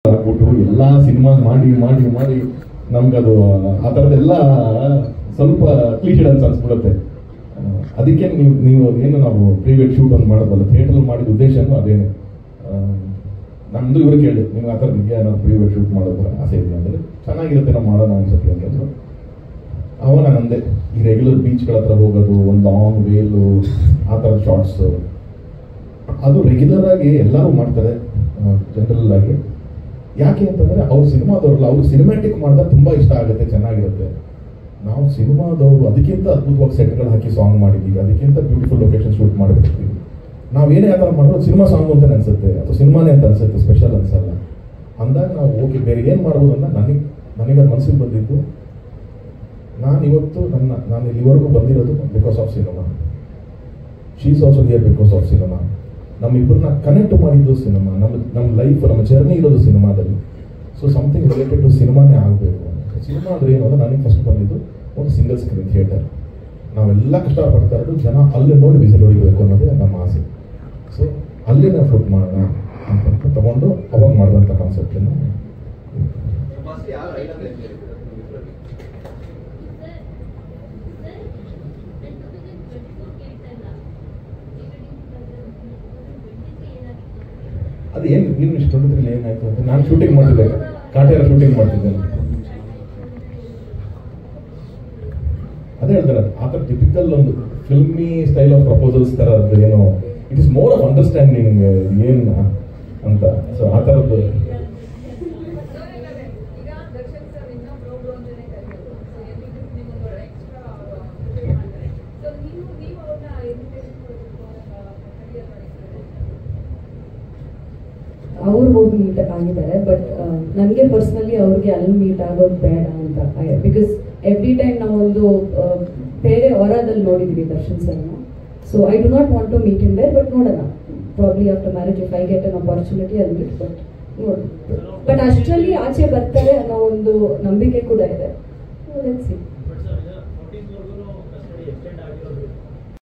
ಆಗ್ಬಿಟ್ಟು ಎಲ್ಲ ಸಿನಿಮಾ ಮಾಡಿ ಮಾಡಿ ಮಾಡಿ ನಮ್ಗದು ಆ ಥರದ್ದೆಲ್ಲ ಸ್ವಲ್ಪ ಕ್ಲೀಟೆಡ್ ಅಂತ ಅನ್ಸ್ಬಿಡುತ್ತೆ ಆ, ಅದಕ್ಕೆ ನೀವು ನೀವು ಏನು ನಾವು ಪ್ರೀವಿಯಡ್ ಶೂಟ್ ಒಂದು ಮಾಡೋದಲ್ಲ ಥಿಯೇಟರ್ ಮಾಡಿದ ಉದ್ದೇಶನೂ ಅದೇನೆ ಆ, ನಮ್ದು ಇವ್ರು ಕೇಳಿ ನಿಮ್ಗೆ ಆ ಥರ ಇದೆಯಾ ಏನಾದ್ರು ಪ್ರೀವಿಯಡ್ ಶೂಟ್ ಮಾಡೋದ್ರ ಆಸೆ ಇದೆಯಾ ಅಂದರೆ ಚೆನ್ನಾಗಿರುತ್ತೆ ನಾವು ಮಾಡೋಣ ಅನ್ಸುತ್ತೆ ಅಂತಂದ್ರು ಅವಾಗ ನಾನು ಅಂದೆ ಈ ರೆಗ್ಯುಲರ್ ಬೀಚ್ಗಳ ಹತ್ರ ಹೋಗೋದು ಒಂದು ಲಾಂಗ್ ವೇಲು ಆ ಥರದ ಶಾರ್ಟ್ಸ್ ಅದು ರೆಗ್ಯುಲರ್ ಆಗಿ ಎಲ್ಲರೂ ಮಾಡ್ತಾರೆ ಜನರಲ್ ಆಗಿ ಯಾಕೆ ಅಂತಂದ್ರೆ ಅವ್ರ ಸಿನಿಮಾದವ್ರಲ್ಲ ಅವ್ರು ಸಿನಿಮ್ಯಾಟಿಕ್ ಮಾಡಿದಾಗ ತುಂಬಾ ಇಷ್ಟ ಆಗುತ್ತೆ ಚೆನ್ನಾಗಿರುತ್ತೆ ನಾವು ಸಿನಿಮಾದವರು ಅದಕ್ಕಿಂತ ಅದ್ಭುತವಾಗಿ ಸೆಟ್ಗಳು ಹಾಕಿ ಸಾಂಗ್ ಮಾಡಿದ್ದೀವಿ ಅದಕ್ಕಿಂತ ಬ್ಯೂಟಿಫುಲ್ ಲೊಕೇಶನ್ ಶೂಟ್ ಮಾಡಿಬಿಡ್ತೀವಿ ನಾವೇನೇ ಆ ಥರ ಮಾಡಿದ್ರು ಸಿನಿಮಾ ಸಾಂಗ್ ಅಂತ ಅನ್ಸುತ್ತೆ ಅಥವಾ ಸಿನಿಮಾನೇ ಅಂತ ಅನ್ಸುತ್ತೆ ಸ್ಪೆಷಲ್ ಅನ್ಸಲ್ಲ ಅಂದಾಗ ನಾವು ಓಕೆ ಬೇರೆ ಏನು ಮಾಡ್ಬೋದು ಅಂತ ನನಗೆ ನನಗೆ ಅದು ಮನಸ್ಸಿಗೆ ಬಂದಿದ್ದು ನಾನು ಇವತ್ತು ನನ್ನ ನಾನು ಇಲ್ಲಿವರೆಗೂ ಬಂದಿರೋದು because of cinema she's also here because of cinema ನಮ್ಮಿಬ್ಬರನ್ನ ಕನೆಕ್ಟ್ ಮಾಡಿದ್ದು ಸಿನಿಮಾ ನಮ್ಮ ನಮ್ಮ ಲೈಫ್ ನಮ್ಮ ಜರ್ನಿ ಇರೋದು ಸಿನಿಮಾದಲ್ಲಿ ಸೊ ಸಮಥಿಂಗ್ ರಿಲೇಟೆಡ್ ಟು ಸಿನಿಮಾನೇ ಆಗಬೇಕು ಸಿನಿಮಾ ಅಂದ್ರೆ ಏನು ಅಂದ್ರೆ ನನಗೆ ಫಸ್ಟ್ ಬಂದಿದ್ದು ಒಂದು ಸಿಂಗಲ್ ಸ್ಕ್ರೀನ್ ಥಿಯೇಟರ್ ನಾವೆಲ್ಲ ಕಷ್ಟಪಡ್ತಾ ಇರೋದು ಜನ ಅಲ್ಲಿ ನೋಡಿ ವಿಸಿಲ್ ಹೊಡಿಬೇಕು ಅನ್ನೋದೇ ನಮ್ಮ ಆಸೆ ಸೊ ಅಲ್ಲಿ ನಾವು ಶೂಟ್ ಮಾಡೋಣ ಅಂತ ತಗೊಂಡು ಅವಾಗ ಮಾಡಿದಂಥ ಕಾನ್ಸೆಪ್ಟನ್ನು ಫಸ್ಟ್ ಯಾವ ಐಟಮ್ ನಿಮ್ಮಿಬ್ಬರಿಗೆ ಅದು ಏನು ಏನು ಇಷ್ಟು ದೊಡ್ಡದ್ರಲ್ಲಿ ಏನಾಯ್ತು ಅಂತ ನಾನು ಶೂಟಿಂಗ್ ಮಾಡ್ತಿದ್ದೆ ಕಾಟೇರ ಶೂಟಿಂಗ್ ಮಾಡ್ತಿದ್ದೆ ಅದೇ ಹೇಳ್ತಾರೆ ಆ ಥರ ಟಿಪಿಕಲ್ ಒಂದು ಫಿಲ್ಮಿ ಸ್ಟೈಲ್ ಆಫ್ ಪ್ರಪೋಸಲ್ಸ್ ಥರ ಅದು ಏನೋ it is more of understanding ಏನು ಅಂತ ಸೊ ಆ ಥರದ್ದು ಈಗ ದರ್ಶನ್ ಸರ್ ಇನ್ನೂ ಪ್ರೋಗ್ರಾಮ್ ಅಂತಾನೆ ಕರೆಯೋದು ಸೊ ಎಲ್ಲಿಗೂ ನಿಮ್ಮೊಂದು ಎಕ್ಸ್ಟ್ರಾ ಮಾಡ್ತಾರೆ ಸೊ ನೀವು ನೀವು ಅವ್ರನ್ನ ಇನ್ವಿಟೇಷನ್ ಕರಿಯರ್ ಮಾಡಿದ್ದಾರೆ ಅವ್ರು ಹೋಗಿ ಮೀಟ್ ಆಗಿದ್ದಾರೆ ಬಟ್ ನನಗೆ ಪರ್ಸ್ನಲಿ ಅವ್ರಿಗೆ ಅಲ್ಲಿ ಮೀಟ್ ಆಗೋದು ಬೇಡ ಅಂತ ಬಿಕಾಸ್ ಎವ್ರಿ ಟೈಮ್ ನಾವೊಂದು ಆ, ಬೇರೆ ಹೊರದಲ್ಲಿ ನೋಡಿದ್ವಿ ದರ್ಶನ್ ಸರ್ನ so I do not want to meet in there but ನೋಡೋಣ probably after marriage if I get an opportunity ಅಲ್ಲಿ ಮೀಟ್ ಬಟ್ ನೋಡಿ ಬಟ್ ಅಷ್ಟರಲ್ಲಿ ಆಚೆ ಬರ್ತಾರೆ ಅನ್ನೋ ಒಂದು ನಂಬಿಕೆ ಕೂಡ ಇದೆ ಲೆಟ್ಸ್ ಸಿ